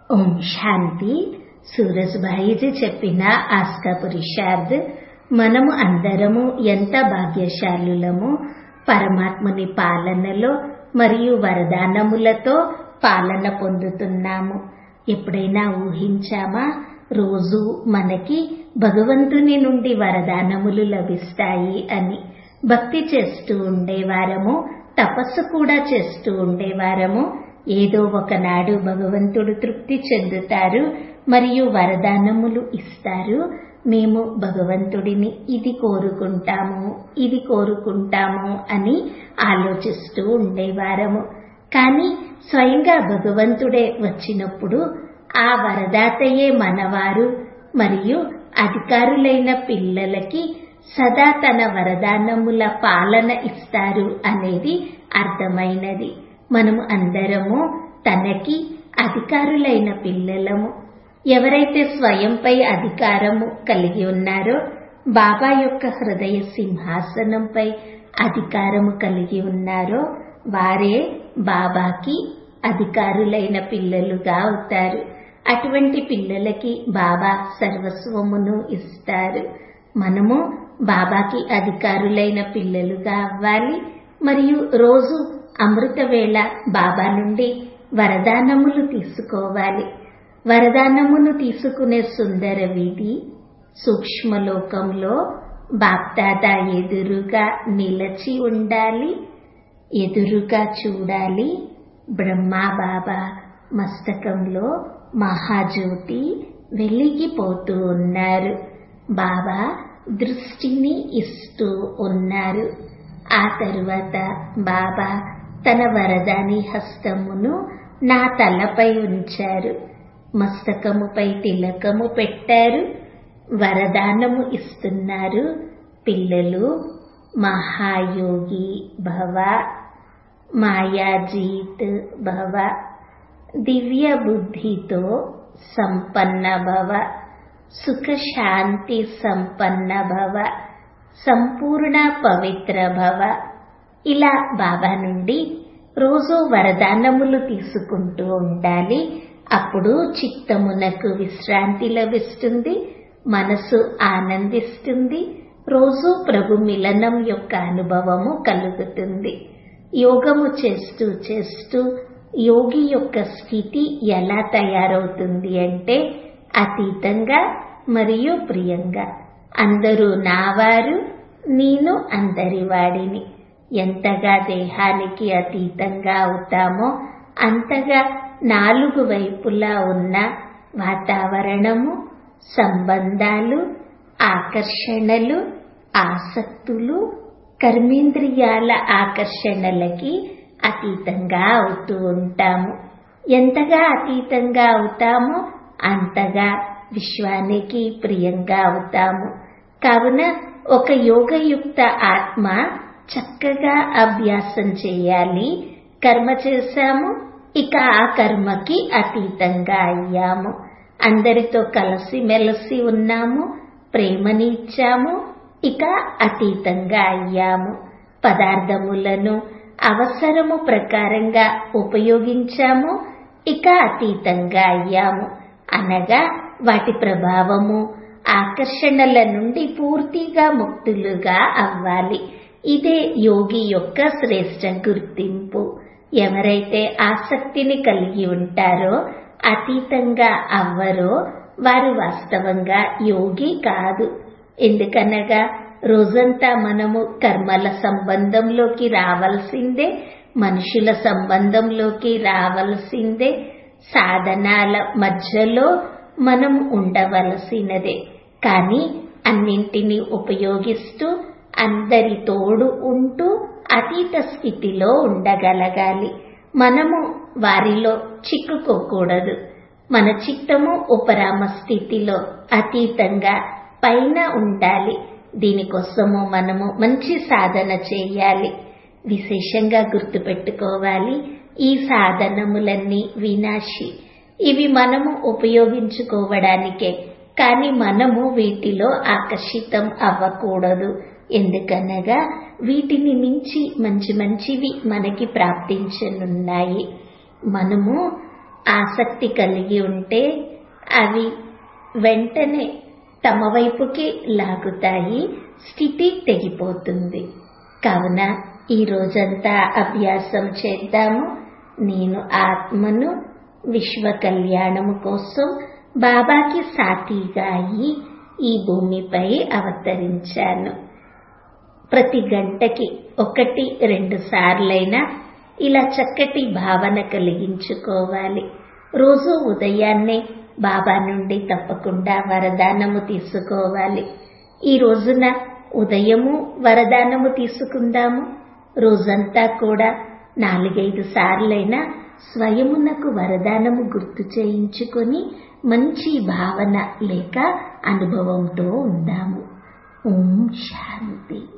ఓం శాంతి సూరజ్భాయిజీ చెప్పిన ఆస్కా పురుషార్థ్ మనము అందరము ఎంత భాగ్యశాలులము పరమాత్ముని పాలనలో మరియు వరదానములతో పాలన పొందుతున్నాము ఎప్పుడైనా ఊహించామా రోజు మనకి భగవంతుని నుండి వరదానములు లభిస్తాయి అని భక్తి చేస్తూ ఉండేవారము తపస్సు కూడా చేస్తూ ఉండేవారము ఏదో ఒకనాడు భగవంతుడు తృప్తి చెందుతారు మరియు వరదానములు ఇస్తారు మేము భగవంతుడిని ఇది కోరుకుంటాము ఇది కోరుకుంటాము అని ఆలోచిస్తూ ఉండేవారము కానీ స్వయంగా భగవంతుడే వచ్చినప్పుడు ఆ వరదాతయే మనవారు మరియు అధికారులైన పిల్లలకి సదా తన వరదానముల పాలన ఇస్తారు అనేది అర్థమైనది మనము అందరము తనకి అధికారులైన పిల్లలము ఎవరైతే స్వయంపై అధికారము కలిగి ఉన్నారో బాబా యొక్క హృదయ సింహాసనంపై అధికారము కలిగి ఉన్నారో వారే బాబాకి అధికారులైన పిల్లలుగా అవుతారు అటువంటి పిల్లలకి బాబా సర్వస్వమును ఇస్తారు మనము బాబాకి అధికారులైన పిల్లలుగా అవ్వాలి మరియు రోజు అమృత వేళ బాబా నుండి వరదానములు తీసుకోవాలి వరదానమును తీసుకునే సుందర వీధి సూక్ష్మలోకంలో బాప్దాదా ఎదురుగా నిలచి ఉండాలి ఎదురుగా చూడాలి బ్రహ్మా బాబా మస్తకంలో మహాజ్యోతి వెలిగిపోతూ ఉన్నారు బాబా దృష్టిని ఇస్తూ ఉన్నారు ఆ తరువాత బాబా తన వరదాని హస్తమును నా తలపై ఉంచారు మస్తకముపై తిలకము పెట్టారు వరదానము ఇస్తున్నారు పిల్లలు మహాయోగి భవ మాయాజీత్ భవ దివ్య బుద్ధితో సంపన్న భవ సుఖ శాంతి సంపన్న భవ సంపూర్ణ పవిత్ర భవ ఇలా బాబా నుండి రోజు వరదానములు తీసుకుంటూ ఉండాలి అప్పుడు చిత్తమునకు విశ్రాంతి లభిస్తుంది మనసు ఆనందిస్తుంది రోజు ప్రభు మిలనం యొక్క అనుభవము కలుగుతుంది యోగము చేస్తూ చేస్తూ యోగి యొక్క స్థితి ఎలా తయారవుతుంది అంటే అతీతంగా మరియు ప్రియంగా అందరూ నావారు నేను అందరి వాడిని ఎంతగా దేహానికి అతీతంగా అవుతామో అంతగా నాలుగు వైపులా ఉన్న వాతావరణము సంబంధాలు ఆకర్షణలు ఆసక్తులు కర్మేంద్రియాల ఆకర్షణలకి అతీతంగా అవుతూ ఉంటాము ఎంతగా అతీతంగా అవుతామో అంతగా విశ్వానికి ప్రియంగా అవుతాము కావున ఒక యోగయుక్త ఆత్మ చక్కగా అభ్యాసం చేయాలి కర్మ చేశాము ఇక ఆ కర్మకి అతీతంగా అయ్యాము అందరితో కలిసి మెలిసి ఉన్నాము ప్రేమని ఇచ్చాము ఇక అతీతంగా అయ్యాము పదార్థములను అవసరము ప్రకారంగా ఉపయోగించాము ఇక అతీతంగా అయ్యాము అనగా వాటి ప్రభావము ఆకర్షణల నుండి పూర్తిగా ముక్తులుగా అవ్వాలి ఇదే యోగి యొక్క శ్రేష్ట గుర్తింపు ఎవరైతే ఆసక్తిని కలిగి ఉంటారో అతీతంగా అవ్వరో వారు వాస్తవంగా యోగి కాదు ఎందుకనగా రోజంతా మనము కర్మల సంబంధంలోకి రావాల్సిందే మనుషుల సంబంధంలోకి రావలసిందే సాధనాల మధ్యలో మనం ఉండవలసినదే కానీ అన్నింటినీ ఉపయోగిస్తూ అందరి తోడు ఉంటూ అతీత స్థితిలో ఉండగలగాలి మనము వారిలో చిక్కుకోకూడదు మన చిత్తము ఉపరామ స్థితిలో అతీతంగా పైన ఉండాలి దీనికోసము మనము మంచి సాధన చేయాలి విశేషంగా గుర్తుపెట్టుకోవాలి ఈ సాధనములన్నీ వినాశి ఇవి మనము ఉపయోగించుకోవడానికే కానీ మనము వీటిలో ఆకర్షితం అవ్వకూడదు ఎందుకనగా వీటిని మించి మంచి మంచివి మనకి ప్రాప్తించనున్నాయి మనము ఆసక్తి కలిగి ఉంటే అవి వెంటనే తమ వైపుకి లాగుతాయి స్థితి తెగిపోతుంది కావున ఈ రోజంతా అభ్యాసం చేద్దాము నేను ఆత్మను విశ్వ కళ్యాణము కోసం బాబాకి సాథీగా అయి ఈ భూమిపై అవతరించాను ప్రతి గంటకి ఒకటి రెండు సార్లైనా ఇలా చక్కటి భావన కలిగించుకోవాలి రోజు ఉదయాన్నే బాబా నుండి తప్పకుండా వరదానము తీసుకోవాలి ఈ రోజున ఉదయము వరదానము తీసుకుందాము రోజంతా కూడా నాలుగైదు సార్లైనా స్వయమునకు వరదానము గుర్తు చేయించుకొని మంచి భావన లేక అనుభవంతో ఉందాము ఓం శాంతి